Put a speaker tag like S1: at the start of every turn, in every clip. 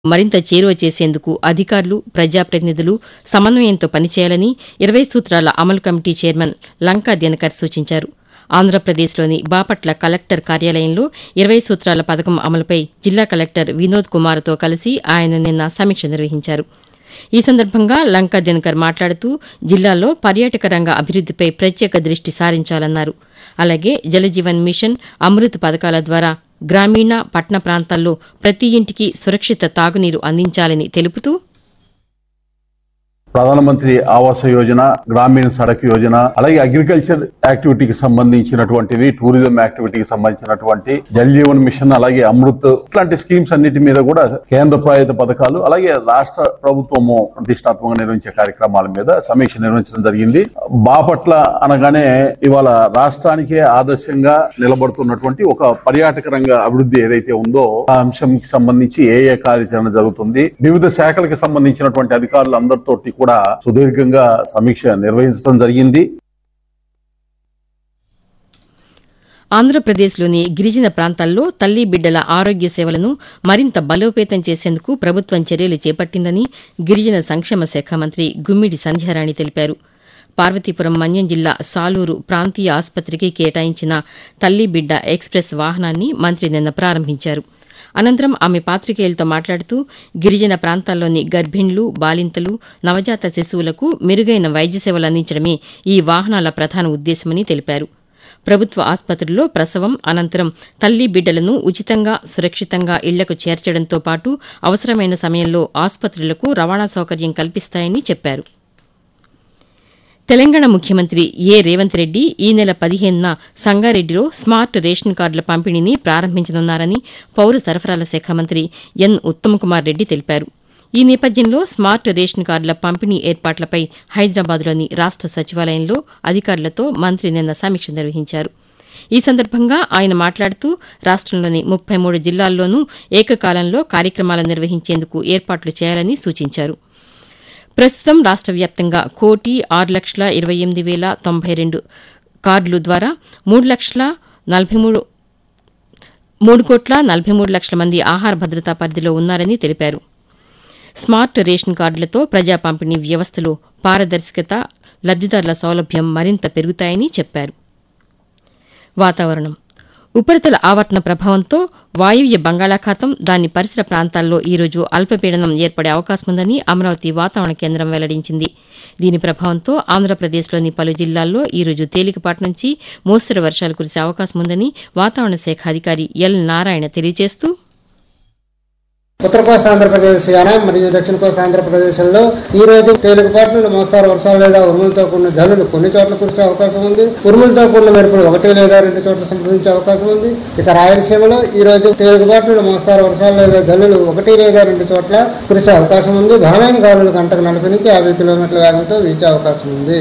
S1: మరింత చేరువ చేసేందుకు అధికారులు ప్రజాప్రతినిధులు సమన్వయంతో పనిచేయాలని ఇరవై సూత్రాల అమలు కమిటీ చైర్మన్ లంకా దినకర్ సూచించారు ఆంధ్రప్రదేశ్లోని బాపట్ల కలెక్టర్ కార్యాలయంలో ఇరవై సూత్రాల పథకం అమలుపై జిల్లా కలెక్టర్ వినోద్ కుమార్తో కలిసి ఆయన నిన్న సమీక్ష నిర్వహించారు ఈ సందర్భంగా లంకా దినకర్ మాట్లాడుతూ జిల్లాలో పర్యాటక రంగ అభివృద్దిపై ప్రత్యేక దృష్టి సారించాలన్నారు అలాగే జలజీవన్ మిషన్ అమృత్ పథకాల ద్వారా గ్రామీణ పట్టణ ప్రాంతాల్లో ప్రతి ఇంటికి సురక్షిత తాగునీరు అందించాలని తెలుపుతూ
S2: ప్రధానమంత్రి ఆవాస యోజన గ్రామీణ సడక్ యోజన అలాగే అగ్రికల్చర్ యాక్టివిటీకి సంబంధించినటువంటివి టూరిజం యాక్టివిటీకి సంబంధించినటువంటి జల్ జీవన్ మిషన్ అలాగే అమృత్ ఇట్లాంటి స్కీమ్స్ అన్నిటి మీద కూడా కేంద్ర ప్రాయుత పథకాలు అలాగే రాష్ట్ర ప్రభుత్వము ప్రతిష్టాత్మకంగా నిర్వహించే కార్యక్రమాల మీద సమీక్ష నిర్వహించడం జరిగింది బాపట్ల అనగానే ఇవాళ రాష్ట్రానికే ఆదర్శంగా నిలబడుతున్నటువంటి ఒక పర్యాటక రంగ అభివృద్ధి ఏదైతే ఉందో ఆ అంశంకి సంబంధించి ఏ ఏ కార్యాచరణ జరుగుతుంది వివిధ శాఖలకు సంబంధించినటువంటి అధికారులు అందరితోటి కూడా సుదీర్ఘంగా సమీక్ష నిర్వహించడం జరిగింది
S1: ఆంధ్రప్రదేశ్లోని గిరిజన ప్రాంతాల్లో తల్లి బిడ్డల ఆరోగ్య సేవలను మరింత బలోపేతం చేసేందుకు ప్రభుత్వం చర్యలు చేపట్టిందని గిరిజన సంక్షేమ శాఖ మంత్రి గుమ్మిడి సంధ్యారాణి తెలిపారు పార్వతీపురం మన్యం జిల్లా సాలూరు ప్రాంతీయ ఆసుపత్రికి కేటాయించిన తల్లి బిడ్డ ఎక్స్ప్రెస్ వాహనాన్ని మంత్రి నిన్న ప్రారంభించారు అనంతరం ఆమె పాతికేయులతో మాట్లాడుతూ గిరిజన ప్రాంతాల్లోని గర్భిణులు బాలింతలు నవజాత శిశువులకు మెరుగైన వైద్య సేవలు అందించడమే ఈ వాహనాల ప్రధాన ఉద్దేశమని తెలిపారు ప్రభుత్వ ఆసుపత్రుల్లో ప్రసవం అనంతరం తల్లి బిడ్డలను ఉచితంగా సురక్షితంగా ఇళ్లకు చేర్చడంతో పాటు అవసరమైన సమయంలో ఆసుపత్రులకు రవాణా సౌకర్యం కల్పిస్తాయని చెప్పారు తెలంగాణ ముఖ్యమంత్రి ఏ రేవంత్ రెడ్డి ఈ నెల పదిహేనున సంగారెడ్డిలో స్మార్ట్ రేషన్ కార్డుల పంపిణీని ప్రారంభించనున్నారని పౌర సరఫరాల శాఖ మంత్రి ఎన్ ఉత్తమ్కుమార్ రెడ్డి తెలిపారు ఈ నేపథ్యంలో స్మార్ట్ రేషన్ కార్డుల పంపిణీ ఏర్పాట్లపై హైదరాబాద్లోని రాష్ట సచివాలయంలో అధికారులతో మంత్రి నిన్న సమీక్ష నిర్వహించారు ఈ సందర్భంగా ఆయన మాట్లాడుతూ రాష్టంలోని ముప్పై మూడు జిల్లాల్లోనూ ఏకకాలంలో కార్యక్రమాలు నిర్వహించేందుకు ఏర్పాట్లు చేయాలని సూచించారు ప్రస్తుతం రాష్ట వ్యాప్తంగా కోటి ఆరు లక్షల ఇరవై ఎనిమిది వేల తొంభై రెండు కార్డుల ద్వారా మూడు లక్షల నలభై మూడు మూడు కోట్ల నలభై మూడు లక్షల మంది ఆహార భద్రతా పరిధిలో ఉన్నారని తెలిపారు స్మార్ట్ రేషన్ కార్డులతో ప్రజా పంపిణీ వ్యవస్థలో పారదర్శకత లబ్దిదారుల సౌలభ్యం మరింత పెరుగుతాయని చెప్పారు వాతావరణం ఉపరితల ఆవర్తన ప్రభావంతో వాయువ్య బంగాళాఖాతం దాని పరిసర ప్రాంతాల్లో ఈరోజు అల్పపీడనం ఏర్పడే అవకాశం ఉందని అమరావతి వాతావరణ కేంద్రం వెల్లడించింది దీని ప్రభావంతో ఆంధ్రప్రదేశ్లోని పలు జిల్లాల్లో ఈరోజు తేలికపాటి నుంచి మోస్తరు వర్షాలు కురిసే అవకాశం ఉందని వాతావరణ శాఖ అధికారి ఎల్ నారాయణ తెలియజేస్తూ
S3: ఉత్తర కోస్తా ఆంధ్రప్రదేశ్ యానం మరియు దక్షిణ కోస్తా ఆంధ్రప్రదేశ్లో ఈ రోజు తేలికపాటి నుండి మోస్తారు వర్షాలు లేదా ఉరుములతో కూడిన జల్లులు కొన్ని చోట్ల కురిసే అవకాశం ఉంది ఉరుములతో కూడిన మెరుపులు ఒకటి లేదా రెండు చోట్ల సంభవించే అవకాశం ఉంది ఇక రాయలసీమలో ఈ రోజు తేలికపాటి నుండి మోస్తారు వర్షాలు లేదా జల్లులు ఒకటి లేదా రెండు చోట్ల కురిసే అవకాశం ఉంది బలమైన గాలులు గంటకు నలభై నుంచి యాభై కిలోమీటర్ల వేగంతో వీచే అవకాశం ఉంది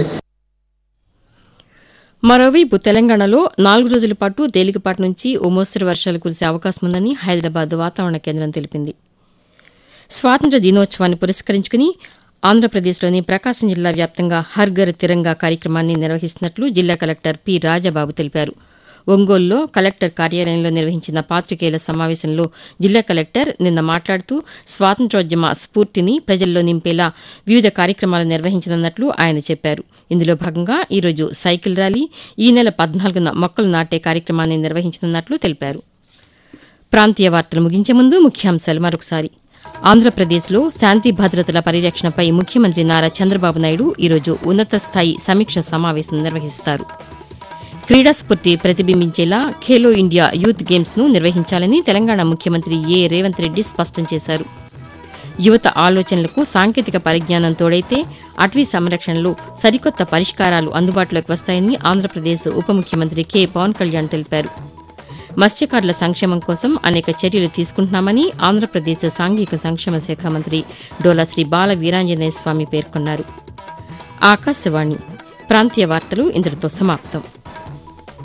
S1: మరోవైపు తెలంగాణలో నాలుగు రోజుల పాటు తేలికపాటి నుంచి ఓ మోస్తరు వర్షాలు కురిసే అవకాశం ఉందని హైదరాబాద్ వాతావరణ కేంద్రం తెలిపింది స్వాతంత్ర దినోత్సవాన్ని పురస్కరించుకుని ఆంధ్రప్రదేశ్లోని ప్రకాశం జిల్లా వ్యాప్తంగా హర్ ఘర్ తిరంగా కార్యక్రమాన్ని నిర్వహిస్తున్నట్లు జిల్లా కలెక్టర్ పి రాజబాబు తెలిపారు ఒంగోలులో కలెక్టర్ కార్యాలయంలో నిర్వహించిన పాతికేయుల సమావేశంలో జిల్లా కలెక్టర్ నిన్న మాట్లాడుతూ స్వాతంత్ర్యోద్యమ స్ఫూర్తిని ప్రజల్లో నింపేలా వివిధ కార్యక్రమాలు నిర్వహించనున్నట్లు ఆయన చెప్పారు ఇందులో భాగంగా ఈరోజు సైకిల్ ర్యాలీ ఈ నెల పద్నాలుగున మొక్కలు నాటే కార్యక్రమాన్ని నిర్వహించనున్నట్లు తెలిపారు ప్రాంతీయ వార్తలు ముగించే ముందు ముఖ్యాంశాలు మరొకసారి ఆంధ్రప్రదేశ్లో శాంతి భద్రతల పరిరక్షణపై ముఖ్యమంత్రి నారా చంద్రబాబు నాయుడు ఈరోజు ఉన్నత స్థాయి సమీక్ష సమావేశం నిర్వహిస్తారు క్రీడా స్ఫూర్తి ప్రతిబింబించేలా ఖేలో ఇండియా యూత్ గేమ్స్ ను నిర్వహించాలని తెలంగాణ ముఖ్యమంత్రి ఏ రేవంత్ రెడ్డి స్పష్టం చేశారు యువత ఆలోచనలకు సాంకేతిక పరిజ్ఞానం తోడైతే అటవీ సంరక్షణలో సరికొత్త పరిష్కారాలు అందుబాటులోకి వస్తాయని ఆంధ్రప్రదేశ్ ఉప ముఖ్యమంత్రి కె పవన్ కళ్యాణ్ తెలిపారు మత్స్యకారుల సంక్షేమం కోసం అనేక చర్యలు తీసుకుంటున్నామని ఆంధ్రప్రదేశ్ సాంఘిక సంక్షేమ శాఖ మంత్రి డోలా శ్రీ బాల వీరాంజనేయ స్వామి పేర్కొన్నారు ఆకాశవాణి ప్రాంతీయ వార్తలు ఇంతటితో సమాప్తం